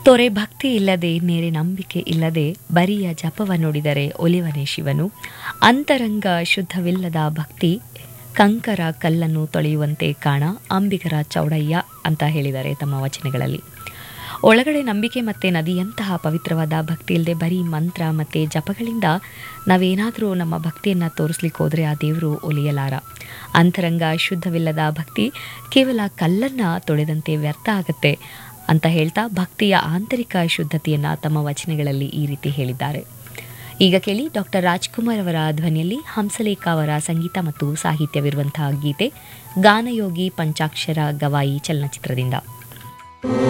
ತೊರೆ ಭಕ್ತಿ ಇಲ್ಲದೆ ನೇರೆ ನಂಬಿಕೆ ಇಲ್ಲದೆ ಬರಿಯ ಜಪವ ನುಡಿದರೆ ಒಲಿವನೇ ಶಿವನು ಅಂತರಂಗ ಶುದ್ಧವಿಲ್ಲದ ಭಕ್ತಿ ಕಂಕರ ಕಲ್ಲನ್ನು ತೊಳೆಯುವಂತೆ ಕಾಣ ಅಂಬಿಗರ ಚೌಡಯ್ಯ ಅಂತ ಹೇಳಿದ್ದಾರೆ ತಮ್ಮ ವಚನಗಳಲ್ಲಿ ಒಳಗಡೆ ನಂಬಿಕೆ ಮತ್ತು ನದಿಯಂತಹ ಪವಿತ್ರವಾದ ಭಕ್ತಿ ಇಲ್ಲದೆ ಬರೀ ಮಂತ್ರ ಮತ್ತು ಜಪಗಳಿಂದ ನಾವೇನಾದರೂ ನಮ್ಮ ಭಕ್ತಿಯನ್ನು ತೋರಿಸ್ಲಿಕ್ಕೆ ಹೋದರೆ ಆ ದೇವರು ಒಲಿಯಲಾರ ಅಂತರಂಗ ಶುದ್ಧವಿಲ್ಲದ ಭಕ್ತಿ ಕೇವಲ ಕಲ್ಲನ್ನು ತೊಳೆದಂತೆ ವ್ಯರ್ಥ ಆಗುತ್ತೆ ಅಂತ ಹೇಳ್ತಾ ಭಕ್ತಿಯ ಆಂತರಿಕ ಶುದ್ಧತೆಯನ್ನು ತಮ್ಮ ವಚನಗಳಲ್ಲಿ ಈ ರೀತಿ ಹೇಳಿದ್ದಾರೆ ಈಗ ಕೇಳಿ ಡಾಕ್ಟರ್ ರಾಜ್ಕುಮಾರ್ ಅವರ ಧ್ವನಿಯಲ್ಲಿ ಹಂಸಲೇಖ ಅವರ ಸಂಗೀತ ಮತ್ತು ಸಾಹಿತ್ಯವಿರುವಂತಹ ಗೀತೆ ಗಾನಯೋಗಿ ಪಂಚಾಕ್ಷರ ಗವಾಯಿ ಚಲನಚಿತ್ರದಿಂದ